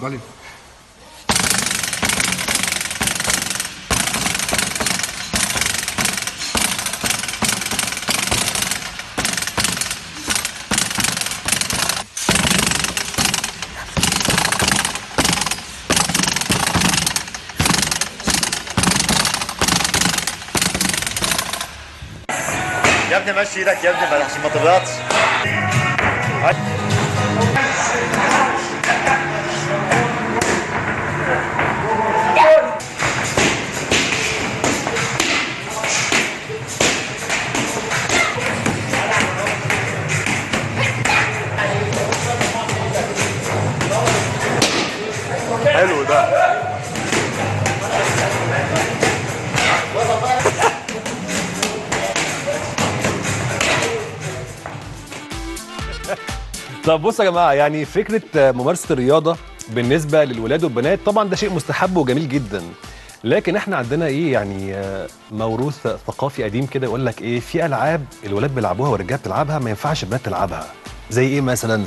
اتفضلي يا ابني مشي ايدك يا ابني بل- عشان ما تغلطش حلو ده طب بصوا يا جماعه يعني فكره ممارسه الرياضه بالنسبه للولاد والبنات طبعا ده شيء مستحب وجميل جدا لكن احنا عندنا ايه يعني آه، موروث ثقافي قديم كده يقول لك ايه في العاب الولاد بيلعبوها والرجاله بتلعبها ما ينفعش البنات تلعبها زي ايه مثلا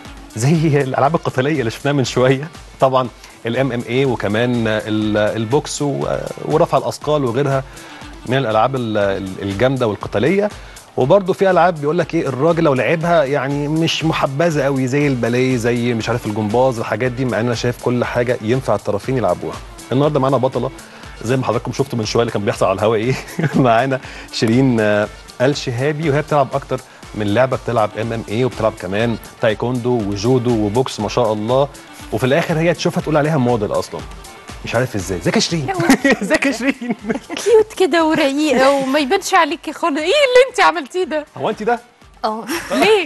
زي الالعاب القتاليه اللي شفناها من شويه طبعا الام ام اي وكمان ال- البوكس و- ورفع الاثقال وغيرها من الالعاب ال- ال- الجامده والقتاليه وبرضه في العاب بيقول لك ايه الراجل لو لعبها يعني مش محبذه قوي زي الباليه زي مش عارف الجمباز الحاجات دي مع ان انا شايف كل حاجه ينفع الطرفين يلعبوها النهارده معانا بطله زي ما حضراتكم شفتوا من شويه اللي كان بيحصل على الهواء ايه معانا شيرين آه، الشهابي وهي بتلعب اكتر من لعبه بتلعب ام ام اي وبتلعب كمان تايكوندو وجودو وبوكس ما شاء الله وفي الاخر هي تشوفها تقول عليها موديل اصلا مش عارف ازاي ازيك يا شيرين ازيك يا شيرين كيوت كده ورقيقه وما يبانش عليكي خالص ايه اللي انت عملتيه ده هو انت ده اه ليه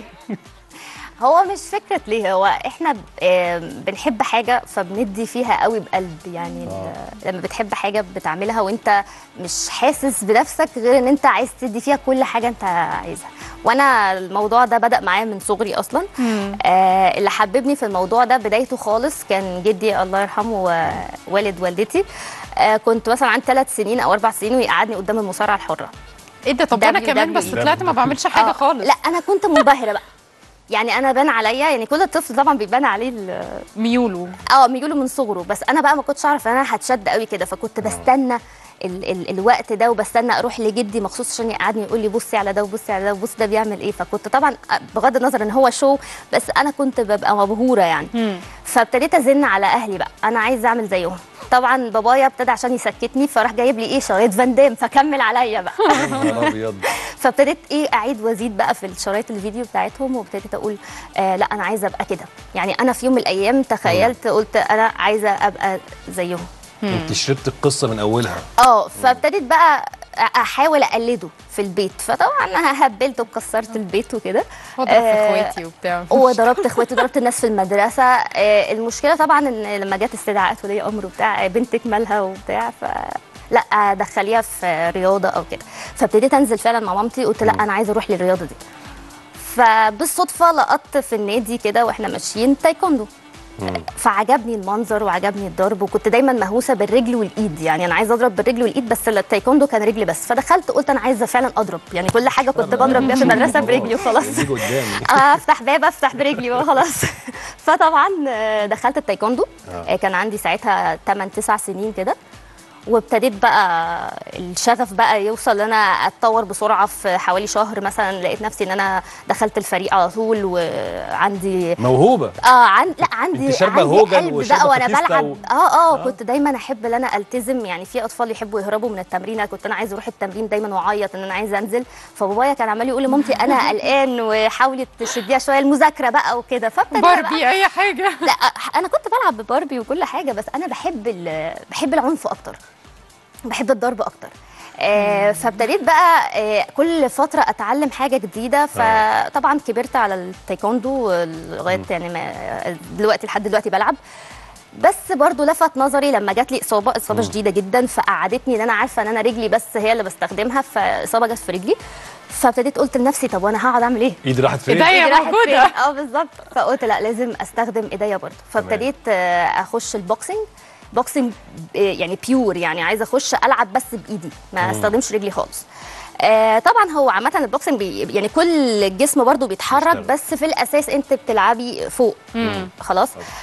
هو مش فكره ليه هو احنا ب- آم، بنحب حاجه فبندي فيها قوي بقلب يعني ال- لما بتحب حاجه بتعملها وانت مش حاسس بنفسك غير ان انت عايز تدي فيها كل حاجه انت عايزها وانا الموضوع ده بدا معايا من صغري اصلا آه اللي حببني في الموضوع ده بدايته خالص كان جدي الله يرحمه ووالد والدتي آه كنت مثلا عندي ثلاث سنين او اربع سنين ويقعدني قدام المصارعه الحره ايه ده طب انا كمان بس WWE. طلعت ما بعملش حاجه آه، خالص لا انا كنت منبهره بقى يعني انا بان عليا يعني كل طفل طبعا بيبان عليه ال- ميوله اه ميوله من صغره بس انا بقى ما كنتش اعرف ان انا هتشد قوي كده فكنت بستنى ال ال الوقت ده وبستنى اروح لجدي مخصوص عشان يقعدني يقول لي بصي على ده وبصي على ده وبصي ده بيعمل ايه فكنت طبعا بغض النظر ان هو شو بس انا كنت ببقى مبهوره يعني مم. فابتديت ازن على اهلي بقى انا عايزه اعمل زيهم طبعا بابايا ابتدى عشان يسكتني فراح جايب لي ايه شرايط فان دام فكمل عليا بقى يا نهار ابيض فابتديت ايه اعيد وازيد بقى في الشرايط الفيديو بتاعتهم وابتديت اقول آه لا انا عايزه ابقى كده يعني انا في يوم من الايام تخيلت قلت انا عايزه ابقى زيهم انت شربت القصه من اولها اه فابتديت بقى احاول اقلده في البيت فطبعا انا هبلت وكسرت البيت وكده واضرب في آه، اخواتي وبتاع وضربت اخواتي وضربت الناس في المدرسه آه، المشكله طبعا ان لما جت استدعاءات ولي امر وبتاع آه، بنتك مالها وبتاع ف لا دخليها في رياضه او كده فابتديت انزل فعلا مع مامتي قلت لا انا عايزه اروح للرياضه دي فبالصدفه لقطت في النادي كده واحنا ماشيين تايكوندو فعجبني المنظر وعجبني الضرب وكنت دايما مهووسه بالرجل والايد يعني انا عايزه اضرب بالرجل والايد بس التايكوندو كان رجل بس فدخلت قلت انا عايزه فعلا اضرب يعني كل حاجه كنت بضرب بيها في المدرسه برجلي وخلاص تيجي قدامي افتح باب افتح برجلي وخلاص فطبعا آه، دخلت التايكوندو آه، كان عندي ساعتها 8 9 سنين كده وابتديت بقى الشغف بقى يوصل ان انا اتطور بسرعه في حوالي شهر مثلا لقيت نفسي ان انا دخلت الفريق على طول وعندي موهوبه اه عن لا عندي انت شاربة عندي هوجن قلب وشاربة بقى وانا باتيستا بلعب و- اه اه آه. كنت دايما احب ان انا التزم يعني في اطفال يحبوا يهربوا من التمرين كنت انا عايزه اروح التمرين دايما واعيط ان انا عايزه انزل فبابايا كان عمال يقول لمامتي انا قلقان وحاولي تشديها شويه المذاكره بقى وكده فابتدينا بقى- باربي اي حاجه لا انا كنت بلعب بباربي وكل حاجه بس انا بحب ال- بحب العنف اكتر بحب الضرب اكتر آه فابتديت بقى آه كل فتره اتعلم حاجه جديده فطبعا كبرت على التايكوندو لغايه يعني ما دلوقتي لحد دلوقتي بلعب بس برضو لفت نظري لما جات لي اصابه اصابه شديده جدا فقعدتني ان انا عارفه ان انا رجلي بس هي اللي بستخدمها فاصابه جت في رجلي فابتديت قلت لنفسي طب وانا هقعد اعمل ايه ايدي راحت فين إيديا إيدي راحت موجودة. فين؟ اه بالظبط فقلت لا لازم استخدم ايديا برضه فابتديت آه، اخش البوكسنج بوكسنج آه، يعني بيور يعني عايزه اخش العب بس بايدي ما استخدمش رجلي خالص آه طبعا هو عامه البوكسنج بي يعني كل الجسم برضه بيتحرك بيشتغل. بس في الاساس انت بتلعبي فوق خلاص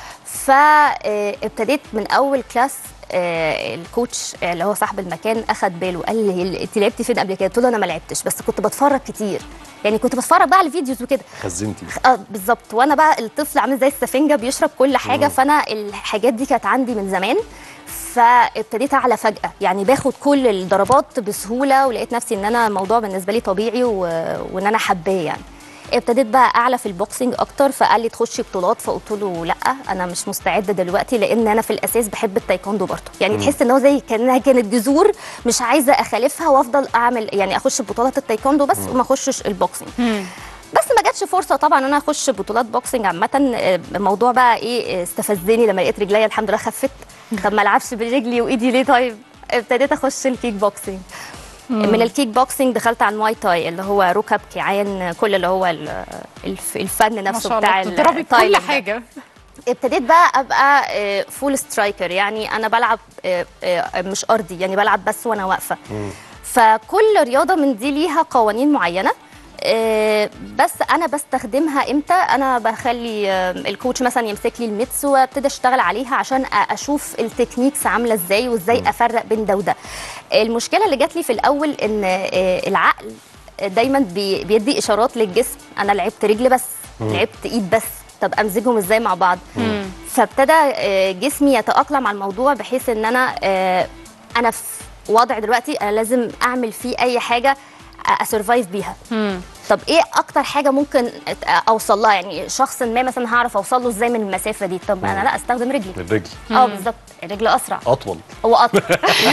فابتديت من اول كلاس آه، الكوتش آه، اللي هو صاحب المكان اخد باله قال لي انت لعبتي فين قبل كده؟ قلت له انا ما لعبتش بس كنت بتفرج كتير يعني كنت بتفرج بقى على فيديوز وكده خزنتي اه بالظبط وانا بقى الطفل عامل زي السفنجه بيشرب كل حاجه فانا الحاجات دي كانت عندي من زمان فابتديت اعلى فجاه يعني باخد كل الضربات بسهوله ولقيت نفسي ان انا الموضوع بالنسبه لي طبيعي و... وان انا حباه يعني ابتديت بقى اعلى في البوكسنج اكتر فقال لي تخشي بطولات فقلت له لا انا مش مستعده دلوقتي لان انا في الاساس بحب التايكوندو برضه يعني تحس ان هو زي كانها كانت جذور مش عايزه اخالفها وافضل اعمل يعني اخش بطولات التايكوندو بس وما اخشش البوكسنج بس ما جاتش فرصه طبعا ان انا اخش بطولات بوكسنج عامه آه، الموضوع بقى ايه آه، استفزني لما لقيت رجليا الحمد لله خفت طب ما العبش برجلي وايدي ليه طيب ابتديت اخش الكيك بوكسنج من الكيك بوكسنج دخلت على المواي تاي اللي هو ركب كيعان كل اللي هو ال- الف- الفن ما نفسه شاء بتاع الله بتضربي بكل التايلاند ده. حاجه ابتديت بقى ابقى فول سترايكر يعني انا بلعب آه، آه، مش ارضي يعني بلعب بس وانا واقفه فكل رياضه من دي ليها قوانين معينه آه، بس انا بستخدمها امتى انا بخلي آه، الكوتش مثلا يمسك لي الميتس وابتدي اشتغل عليها عشان أ- اشوف التكنيكس عامله ازاي وازاي افرق بين ده وده المشكله اللي جات لي في الاول ان آه، العقل دايما بي- بيدي اشارات للجسم انا لعبت رجل بس لعبت ايد بس طب امزجهم ازاي مع بعض فابتدى آه، جسمي يتاقلم على الموضوع بحيث ان انا آه، انا في وضع دلوقتي انا لازم اعمل فيه اي حاجه اسرفايف بيها طب ايه اكتر حاجه ممكن أت- اوصل لها يعني شخص ما مثلا هعرف اوصل له ازاي من المسافه دي طب انا لا استخدم رجلي الرجل اه بالظبط الرجل اسرع اطول هو اطول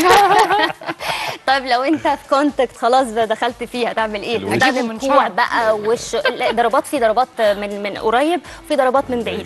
طيب لو انت في كونتاكت خلاص بقى دخلت فيها هتعمل ايه؟ الوش. هتعمل من كوع شعر. بقى وش لا، ضربات في ضربات من من قريب وفي ضربات من بعيد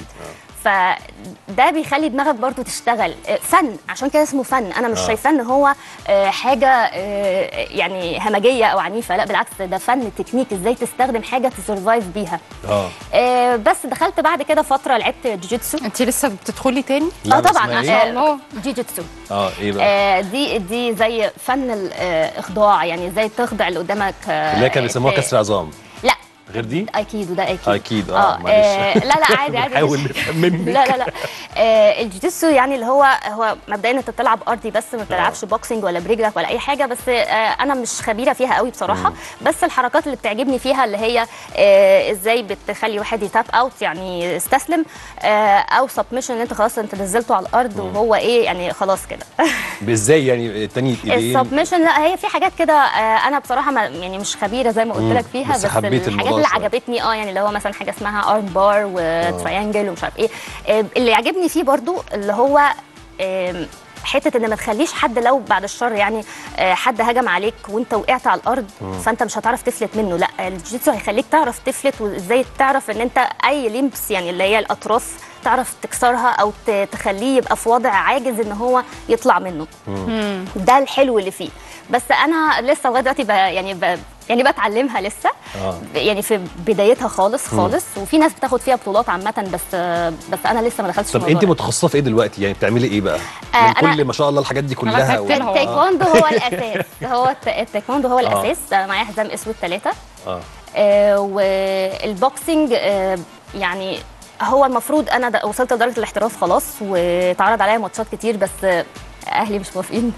فده بيخلي دماغك برضو تشتغل آه، فن عشان كده اسمه فن انا مش آه. شايفاه ان هو آه، حاجه آه، يعني همجيه او عنيفه لا بالعكس ده فن تكنيك ازاي تستخدم حاجه تسرفايف بيها اه آه، بس دخلت بعد كده فتره لعبت جوجيتسو انت لسه بتدخلي تاني لا، اه بس طبعا ما عشان إيه؟ الله. جوجيتسو اه ايه بقى آه، دي دي زي فن الاخضاع يعني ازاي تخضع اللي قدامك آه، اللي هي كان بيسموها ت- كسر عظام لا غير دي ايكيدو ده ايكيد اكيد اه معلش آه لا لا عادي عادي بنحاول نفهم منك لا لا لا آه الجوجيتسو يعني اللي هو هو مبدئيا انت بتلعب ارضي بس ما بتلعبش بوكسنج ولا برجلك ولا اي حاجه بس آه انا مش خبيره فيها قوي بصراحه بس الحركات اللي بتعجبني فيها اللي هي آه ازاي بتخلي واحد يتاب اوت يعني يستسلم آه او سبمشن ان انت خلاص انت نزلته على الارض وهو ايه يعني خلاص كده ازاي يعني تاني ايدين السبمشن لا هي في حاجات كده آه، انا بصراحه ما يعني مش خبيره زي ما قلت مم. لك فيها بس بس, حبيت الحاجات الموضوع اللي شوية. عجبتني اه يعني اللي هو مثلا حاجه اسمها ارم بار وتريانجل ومش عارف ايه آه، اللي عجبني فيه برضو اللي هو آم، حته ان ما تخليش حد لو بعد الشر يعني آه، حد هجم عليك وانت وقعت على الارض فانت مش هتعرف تفلت منه لا الجيتسو هيخليك تعرف تفلت وازاي تعرف ان انت اي ليمبس يعني اللي هي الاطراف تعرف تكسرها او ت- تخليه يبقى في وضع عاجز ان هو يطلع منه ده الحلو اللي فيه بس انا لسه لغايه دلوقتي ب- يعني ب يعني بتعلمها لسه آه. يعني في بدايتها خالص خالص وفي ناس بتاخد فيها بطولات عامه بس بس انا لسه ما دخلتش في طب انت الموضوع ده. متخصصه في ايه دلوقتي يعني بتعملي ايه بقى آه، من أنا- كل ما شاء الله الحاجات دي كلها تعبت و... لها. التايكوندو هو الاساس هو الت- التايكوندو هو الاساس أنا معايا حزام اسود ثلاثه اه آه والبوكسنج آه يعني هو المفروض انا د- وصلت لدرجه الاحتراف خلاص واتعرض عليا ماتشات كتير بس آه، اهلي مش موافقين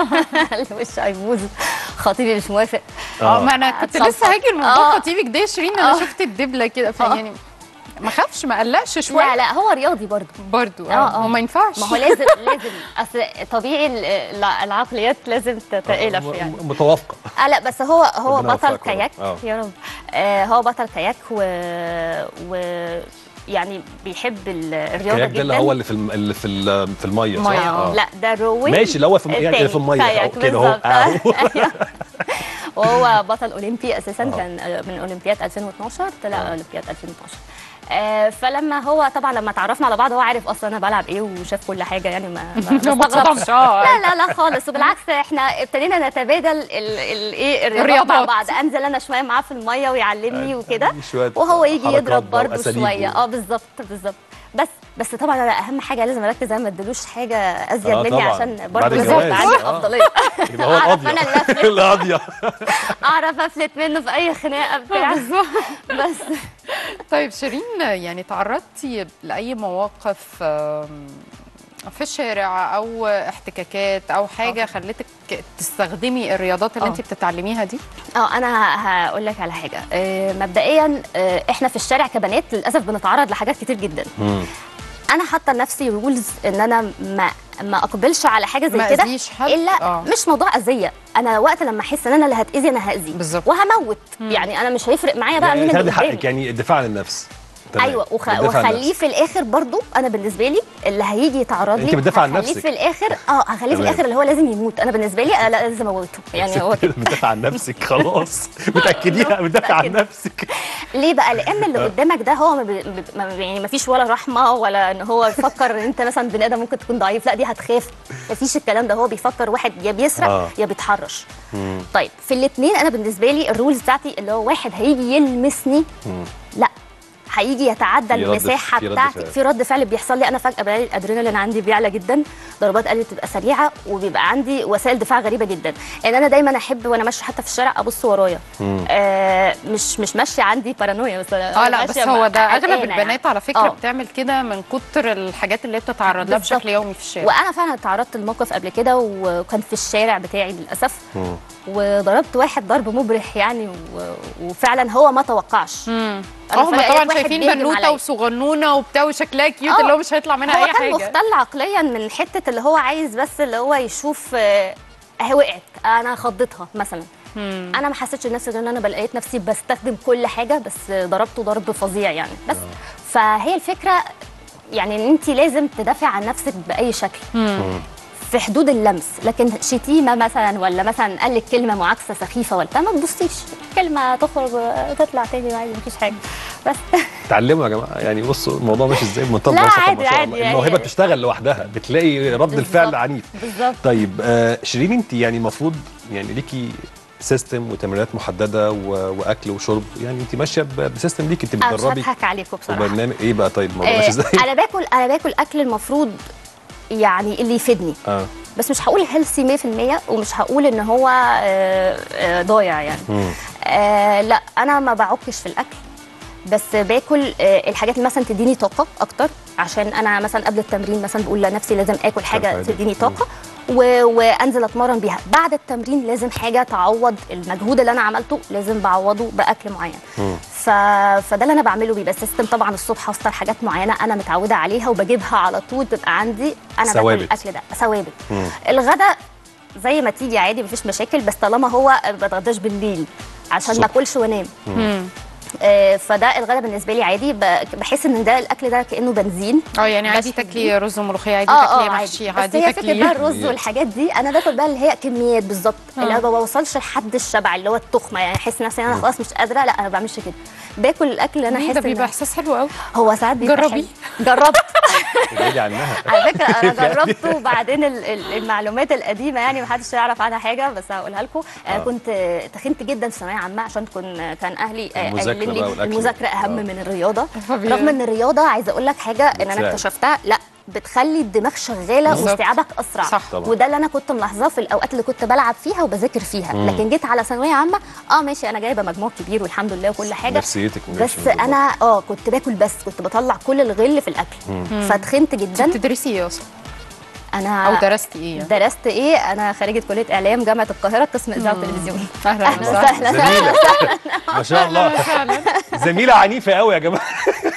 الوش هيبوظ خطيبي مش موافق اه ما انا كنت هتصفق. لسه هاجي الموضوع آه. خطيبك ده يا شيرين انا آه. شفت الدبله كده آه. فيعني ما خافش ما قلقش شويه لا لا هو رياضي برضه برضو آه، اه آه. وما ينفعش ما هو لازم لازم اصل طبيعي ال- الع- العقليات لازم تتالف يعني م- متوافقه اه لا بس هو هو ربنا بطل يوفقك والله. كاياك آه. يا رب آه هو بطل كاياك و, و يعني بيحب ال- الرياضه الكاياك جدا ده اللي هو اللي في الم... اللي في ال- في الميه صح؟ مية، آه. لا ده روينج ماشي اللي هو في يعني التاني، اللي في الميه كاياك أهو كده اهو بالظبط. أهو. أيوه. وهو بطل اولمبي اساسا آه. كان آه، من اولمبياد 2012 طلع اولمبياد 2012 آه، فلما هو طبعا لما تعرفنا على بعض هو عارف اصلا انا بلعب ايه وشاف كل حاجه يعني ما ما ما استغربش اتصدمش اه لا لا لا خالص وبالعكس احنا ابتدينا نتبادل ال- ال- ايه الرياضات مع الرياضات. بعض انزل انا شويه معاه في الميه ويعلمني وكده شوية وهو يجي حركات يضرب بقى برضه وأساليب شويه و- اه بالظبط بالظبط بس بس طبعا انا اهم حاجه لازم اركز انا ما ادلوش حاجه ازيد آه مني طبعاً. عشان بعد برضه لازم الجواز. يبقى عندي آه. افضليه يبقى هو أعرف القاضيه أنا اللي أفلت. القاضيه اعرف افلت منه في اي خناقه بتاع بس طيب شيرين يعني تعرضتي لاي مواقف آم، في الشارع او احتكاكات او حاجه خلتك تستخدمي الرياضات اللي آه. انت بتتعلميها دي اه انا هقول لك على حاجه آه، مبدئيا آه، احنا في الشارع كبنات للاسف بنتعرض لحاجات كتير جدا انا حاطه لنفسي رولز ان انا ما ما اقبلش على حاجه زي ما كده أذيش حد؟ الا آه. مش موضوع اذيه انا وقت لما احس ان انا اللي هتاذي انا هاذي بالظبط. وهموت يعني انا مش هيفرق معايا بقى مين يعني اللي تاخدي قدامي حقك يعني الدفاع عن النفس تمام. ايوه وخ... بتدافع عن وخليه نفسك. في الاخر برضو انا بالنسبه لي اللي هيجي يتعرض لي أنت بتدافع عن هخليه نفسك. في الاخر اه هخليه في تمام. الاخر اللي هو لازم يموت انا بالنسبه لي انا لا لازم اموته يعني هو كده بتدافع عن نفسك خلاص متاكديها بتدافع عن متأكدة. نفسك ليه بقى لان اللي قدامك ده هو ما بي... ما يعني ما فيش ولا رحمه ولا ان هو يفكر ان انت مثلا بني ادم ممكن تكون ضعيف لا دي هتخاف ما فيش الكلام ده هو بيفكر واحد يا بيسرق آه. يا بيتحرش طيب في الاثنين انا بالنسبه لي الرولز بتاعتي اللي هو واحد هيجي يلمسني لا هيجي يتعدى في رد- المساحه في رد بتاعتي فعل. في رد فعل بيحصل لي انا فجاه بلاقي الادرينالين عندي بيعلى جدا ضربات قلبي بتبقى سريعه وبيبقى عندي وسائل دفاع غريبه جدا ان انا دايما احب وانا ماشيه حتى في الشارع ابص ورايا آه مش مش ماشيه عندي بارانويا بس اه لا بس هو ده اغلب البنات على فكره آه. بتعمل كده من كتر الحاجات اللي هي بتتعرض لها بالظبط. بشكل يومي في الشارع وانا فعلا تعرضت لموقف قبل كده وكان في الشارع بتاعي للاسف وضربت واحد ضرب مبرح يعني و... وفعلا هو ما توقعش امم أنا هم فجأة طبعا لقيت واحد شايفين بيهجم بنوته عليا. وصغنونه وبتاع وشكلها كيوت آه. اللي هو مش هيطلع منها هو اي كان حاجه مختل عقليا من حته اللي هو عايز بس اللي هو يشوف آه، اهي وقعت انا خضتها مثلا انا ما حسيتش نفسي غير ان انا لقيت نفسي بستخدم كل حاجه بس ضربته ضرب فظيع يعني بس فهي الفكره يعني ان انت لازم تدافع عن نفسك باي شكل في حدود اللمس لكن شتيمه مثلا ولا مثلا قال لك كلمه معاكسه سخيفه ولا بتاع، ما تبصيش كلمه تخرج تطلع تاني عادي مفيش حاجه بس اتعلموا يا جماعه يعني بصوا الموضوع ماشي ازاي بمنتهى لا، البساطه عادي، ما شاء عادي الله يعني. الموهبه بتشتغل لوحدها بتلاقي رد الفعل بالظبط. عنيف بالظبط طيب آه شيرين انت يعني المفروض يعني ليكي سيستم وتمرينات محدده و... واكل وشرب يعني انت ماشيه ب- بسيستم ليكي انت انا مش بتدربي هضحك عليكم بصراحه وبرنامج ايه بقى طيب الموضوع آه، ماشي ازاي؟ انا باكل انا باكل اكل المفروض يعني اللي يفيدني اه بس مش هقول هيلثي 100% ومش هقول ان هو آه، آه، ضايع يعني مم. آه لا انا ما بعكش في الاكل بس باكل آه، الحاجات اللي مثلا تديني طاقه اكتر عشان انا مثلا قبل التمرين مثلا بقول لنفسي لازم اكل حاجه فايدة. تديني طاقه و... وانزل اتمرن بيها بعد التمرين لازم حاجه تعوض المجهود اللي انا عملته لازم بعوضه باكل معين ف... فده اللي انا بعمله بيبقى سيستم طبعا الصبح افطر حاجات معينه انا متعوده عليها وبجيبها على طول تبقى عندي انا باكل ثوابت. الاكل ده ثوابت مم. الغدا زي ما تيجي عادي مفيش مشاكل بس طالما هو ما بتغداش بالليل عشان ما الصبح. اكلش وانام مم. آه، فده الغدا بالنسبه لي عادي ب- بحس ان ده الاكل ده كانه بنزين اه يعني عادي بشوي تاكلي رز وملوخيه عادي اه تاكلي اه محشي عادي عادي بس هي فكره بقى تاكلي الرز كميات. والحاجات دي انا باكل بقى اللي هي كميات بالظبط اللي آه. انا ما بوصلش لحد الشبع اللي هو التخمه يعني احس نفسي ان انا خلاص مش قادره لا انا ما بعملش كده باكل الاكل اللي انا ليه؟ احس ده بيبقى إن احساس حلو قوي هو ساعات بيبقى جربي. حلو. جربت ابعدي عنها على فكره انا جربته وبعدين ال- ال- المعلومات القديمه يعني ما حدش يعرف عنها حاجه بس هقولها لكم انا آه. كنت تخنت جدا في ثانويه عامه عشان كن كان اهلي آه، المذاكرة قايلين لي بقى والأكل. المذاكره اهم آه. من الرياضه فبي- رغم ان الرياضه عايزه اقول لك حاجه ان انا بتساعد. اكتشفتها لا بتخلي الدماغ شغاله بالظبط. واستيعابك اسرع صح طبعا. وده اللي انا كنت ملاحظاه في الاوقات اللي كنت بلعب فيها وبذاكر فيها لكن جيت على ثانويه عامه اه ماشي انا جايبه مجموع كبير والحمد لله وكل حاجه نفسيتك مش بس مظبوطة. انا اه كنت باكل بس كنت بطلع كل الغل في الاكل فتخنت جدا بتدرسي ايه اصلا انا او درستي ايه يعني؟ درست ايه انا خريجه كليه اعلام جامعه القاهره قسم اذاعه وتلفزيون اهلا اهلا وسهلا وسهلا زميله ما شاء الله فعلا زميله عنيفه قوي يا جماعه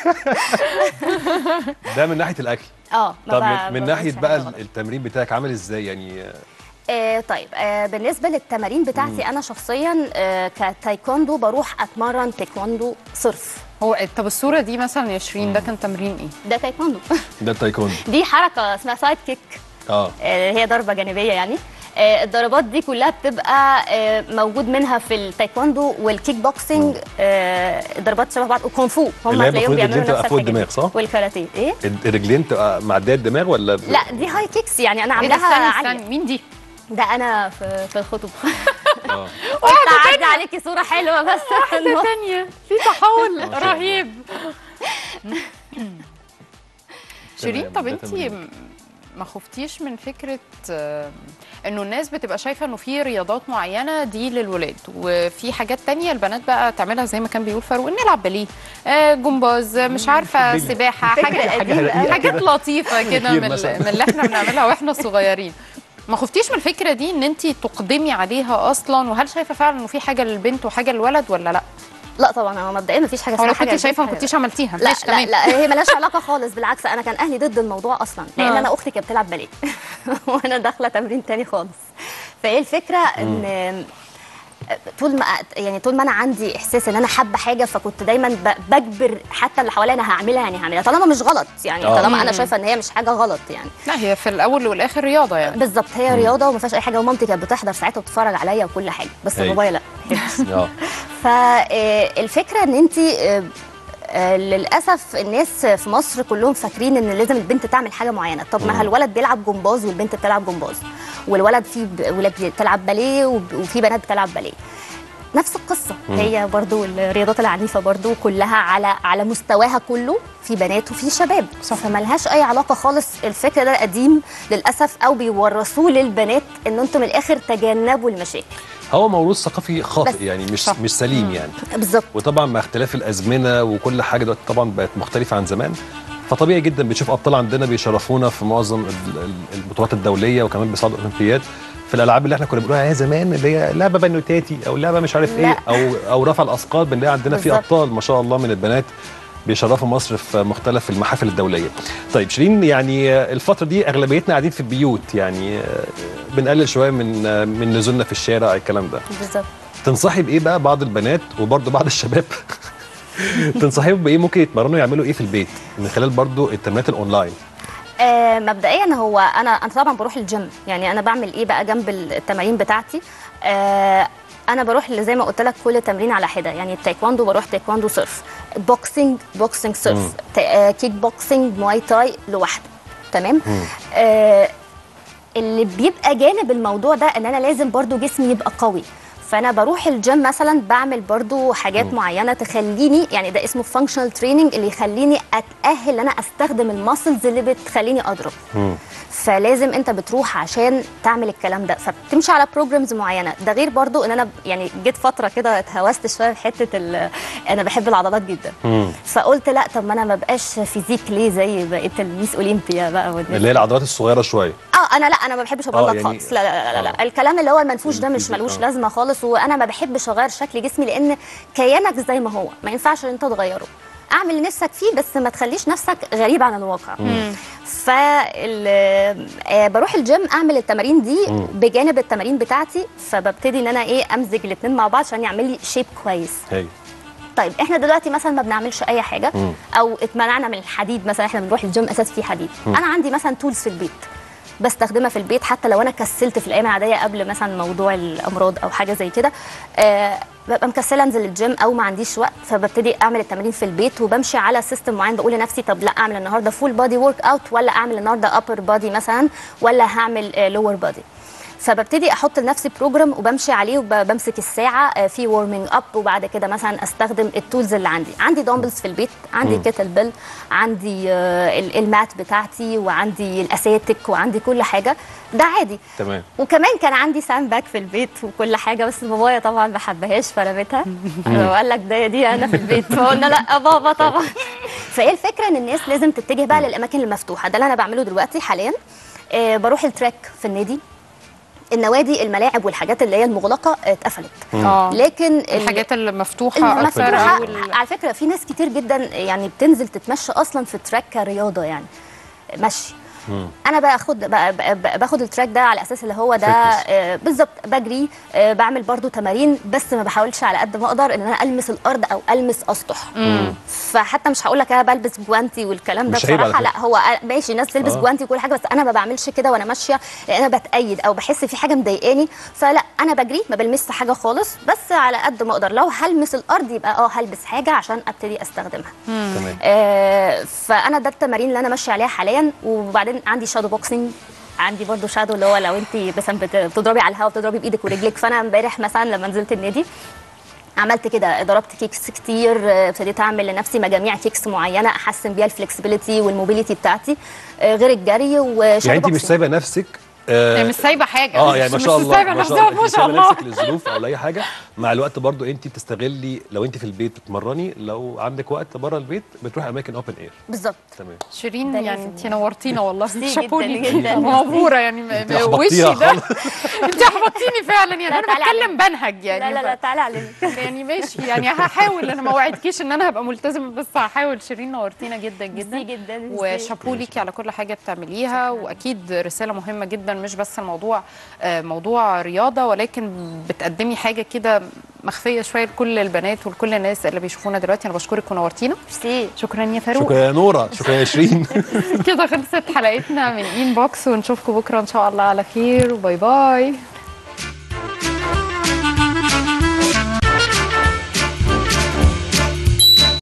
ده من ناحيه الاكل اه ما طب ب- من, من ما ناحيه بعملش بقى حاجة غلط. التمرين بتاعك عامل ازاي يعني آه، آه طيب آه بالنسبه للتمارين بتاعتي انا شخصيا آه كتايكوندو بروح اتمرن تايكوندو صرف هو طب الصوره دي مثلا يا شيرين ده كان تمرين ايه؟ ده تايكوندو ده التايكوندو دي حركه اسمها سايد كيك اه آه، هي ضربه جانبيه يعني آه، الضربات دي كلها بتبقى آه، موجود منها في التايكوندو والكيك بوكسنج آه، ضربات شبه بعض وكونغ فو هم اللي هي هتلاقيهم المفروض بيعملوا الرجلين نفس تبقى فوق الحاجات الدماغ، دي. صح؟ والكاراتيه ايه الرجلين تبقى معديه الدماغ ولا ب- لا دي هاي كيكس يعني انا ايه ده عاملاها استني عاليه استني مين دي؟ ده انا في في الخطب اه قلت اعدي عليكي صوره حلوه بس في النص. ثانيه في تحول رهيب شيرين تمام، طب ده انت تمرين. ما خفتيش من فكره آه، انه الناس بتبقى شايفه انه في رياضات معينه دي للولاد وفي حاجات تانية البنات بقى تعملها زي ما كان بيقول فاروق نلعب باليه آه، جمباز آه، مش عارفه باليه. سباحه حاجه حاجة رقيقة حاجات كده. لطيفه كده كتير من, مثلاً. من اللي احنا بنعملها واحنا صغيرين ما خفتيش من الفكره دي ان انت تقدمي عليها اصلا وهل شايفه فعلا انه في حاجه للبنت وحاجه للولد ولا لا لا طبعا هو مبدئيا مفيش حاجه هو لو اسمها حاجه كنت شايفه ما حاجة كنتيش عملتيها لا ماشي لا تمام لا هي ملهاش علاقه خالص بالعكس انا كان اهلي ضد الموضوع اصلا لان آه. انا اختي كانت بتلعب باليه وانا داخله تمرين تاني خالص فهي الفكره ان طول ما يعني طول ما انا عندي احساس ان انا حابه حاجه فكنت دايما ب- بجبر حتى اللي حواليا انا هعملها يعني هعملها طالما مش غلط يعني آه. طالما انا شايفه ان هي مش حاجه غلط يعني لا هي في الاول والاخر رياضه يعني بالظبط هي رياضه وما فيهاش اي حاجه ومامتي كانت بتحضر ساعتها وبتتفرج عليا وكل حاجه بس أيوة. بابايا لا اه فالفكره ان انت للاسف الناس في مصر كلهم فاكرين ان لازم البنت تعمل حاجه معينه طب ما الولد بيلعب جمباز والبنت بتلعب جمباز والولد في ب- ولاد بتلعب باليه وب- وفي بنات بتلعب باليه نفس القصه هي برضو الرياضات العنيفه برضو كلها على على مستواها كله في بنات وفي شباب صح. فملهاش اي علاقه خالص الفكر ده قديم للاسف او بيورثوه للبنات ان انتم من الاخر تجنبوا المشاكل هو موروث ثقافي بس. خاطئ يعني مش صح. مش سليم يعني بالظبط وطبعا مع اختلاف الازمنه وكل حاجه دلوقتي طبعا بقت مختلفه عن زمان فطبيعي جدا بنشوف ابطال عندنا بيشرفونا في معظم ال- ال- البطولات الدوليه وكمان بيصعدوا الاولمبياد في الالعاب اللي احنا كنا بنقولها يا زمان اللي هي لعبه بنوتاتي او لعبه مش عارف لا. ايه او او رفع الاثقال بنلاقي عندنا في بالظبط. ابطال ما شاء الله من البنات بيشرفوا مصر في مختلف المحافل الدوليه. طيب شيرين يعني الفتره دي اغلبيتنا قاعدين في البيوت يعني بنقلل شويه من من نزولنا في الشارع الكلام ده. بالظبط تنصحي بايه بقى بعض البنات وبرضه بعض الشباب تنصحيهم بايه ممكن يتمرنوا يعملوا ايه في البيت من خلال برضه التمرينات الاونلاين آه مبدئيا هو انا انا طبعا بروح الجيم يعني انا بعمل ايه بقى جنب التمارين بتاعتي آه انا بروح زي ما قلت لك كل تمرين على حده يعني التايكواندو بروح تايكواندو سيرف بوكسنج بوكسنج سيرف تا- آه كيك بوكسنج مواي تاي لوحده تمام آه اللي بيبقى جانب الموضوع ده ان انا لازم برضو جسمي يبقى قوي فانا بروح الجيم مثلا بعمل برضو حاجات معينه تخليني يعني ده اسمه فانكشنال تريننج اللي يخليني اتاهل ان انا استخدم الماسلز اللي بتخليني اضرب فلازم انت بتروح عشان تعمل الكلام ده فبتمشي على بروجرامز معينه ده غير برضو ان انا ب- يعني جيت فتره كده اتهوست شويه في حته ال- انا بحب العضلات جدا فقلت لا طب ما انا ما بقاش فيزيك ليه زي بقيه الميس اولمبيا بقى والناس اللي هي العضلات الصغيره شويه اه انا لا انا ما بحبش ابلغ يعني- خالص لا لا لا, لا, لا. آه. الكلام اللي هو المنفوش ده مش الفيزيك، ملوش آه. لازمه خالص وانا ما بحبش اغير شكل جسمي لان كيانك زي ما هو ما ينفعش ان انت تغيره اعمل اللي نفسك فيه بس ما تخليش نفسك غريب عن الواقع ف بروح الجيم اعمل التمارين دي بجانب التمارين بتاعتي فببتدي ان انا ايه امزج الاثنين مع بعض عشان يعمل لي شيب كويس هي طيب احنا دلوقتي مثلا ما بنعملش اي حاجه مم. او اتمنعنا من الحديد مثلا احنا بنروح الجيم اساس فيه حديد انا عندي مثلا تولز في البيت بستخدمها في البيت حتى لو انا كسلت في الايام العاديه قبل مثلا موضوع الامراض او حاجه زي كده آه ببقى مكسله انزل الجيم او ما عنديش وقت فببتدي اعمل التمارين في البيت وبمشي على سيستم معين بقول لنفسي طب لا اعمل النهارده فول بادي ورك اوت ولا اعمل النهارده ابر بادي مثلا ولا هعمل لور بادي فببتدي احط لنفسي بروجرام وبمشي عليه وبمسك الساعه آه، في وورمنج اب وبعد كده مثلا استخدم التولز اللي عندي عندي دامبلز في البيت عندي كيتل بيل عندي آه، ال- المات بتاعتي وعندي الاساتك وعندي كل حاجه ده عادي تمام وكمان كان عندي ساند باك في البيت وكل حاجه بس بابايا طبعا ما حبهاش فرمتها وقال لك ده دي انا في البيت فقلنا لا بابا طبعا فايه الفكره ان الناس لازم تتجه بقى للاماكن المفتوحه ده اللي انا بعمله دلوقتي حاليا آه بروح التراك في النادي النوادي الملاعب والحاجات اللي هي المغلقه آه، اتقفلت اه لكن ال- الحاجات المفتوحه اكتر المفتوحة او ال- على فكره في ناس كتير جدا يعني بتنزل تتمشى اصلا في التراك كرياضه يعني مشي انا باخد ب- ب- باخد التراك ده على اساس اللي هو ده Fitness. آه، بالظبط بجري آه، بعمل برضو تمارين بس ما بحاولش على قد ما اقدر ان انا المس الارض او المس اسطح فحتى مش هقول لك انا بلبس جوانتي والكلام ده مش عيب على بصراحه لا هو آه، ماشي الناس تلبس آه. جوانتي وكل حاجه بس انا ما بعملش كده وانا ماشيه لان انا بتأيد او بحس في حاجه مضايقاني فلا انا بجري ما بلمسش حاجه خالص بس على قد ما اقدر لو هلمس الارض يبقى اه هلبس حاجه عشان ابتدي استخدمها تمام آه، فانا ده التمارين اللي انا ماشيه عليها حاليا وبعدين عندي شادو بوكسنج عندي برضو شادو اللي هو لو انت مثلا بت- بتضربي على الهواء بتضربي بايدك ورجلك فانا امبارح مثلا لما نزلت النادي عملت كده ضربت كيكس كتير آه، ابتديت اعمل لنفسي مجاميع كيكس معينه احسن بيها الفلكسبيليتي والموبيليتي بتاعتي آه، غير الجري وشادو يعني انت مش بوكسينج. سايبه نفسك آه، هي مش سايبه حاجه اه يعني ما مش- شاء مش الله سايبه ما شاء نفسها الله ما انت شاء سايبه الله نفسك للظروف او لاي حاجه مع الوقت برضو انت بتستغلي لو انت في البيت بتتمرني لو عندك وقت بره البيت بتروحي اماكن اوبن اير بالظبط تمام شيرين ده يعني لازم. انت نورتينا والله ميرسي شابولي جداً جداً. مبهوره يعني م- انت م- احبطتيها وشي ده خالص انت احبطتيني فعلا يعني لا، انا تعالي بتكلم علينا. بنهج يعني لا لا لا ف- تعالى علينا يعني ماشي يعني هحاول انا ما وعدكيش ان انا هبقى ملتزمه بس هحاول شيرين نورتينا جدا جدا ميرسي جدا ميرسي. وشابو ليكي على كل حاجه بتعمليها واكيد رساله مهمه جدا مش بس الموضوع آه، موضوع رياضه ولكن بتقدمي حاجه كده مخفيه شويه لكل البنات ولكل الناس اللي بيشوفونا دلوقتي انا بشكرك ونورتينا ميرسي شكرا يا فاروق شكرا يا نوره شكرا يا شيرين كده خلصت حلقتنا من ان بوكس ونشوفكم بكره ان شاء الله على خير وباي باي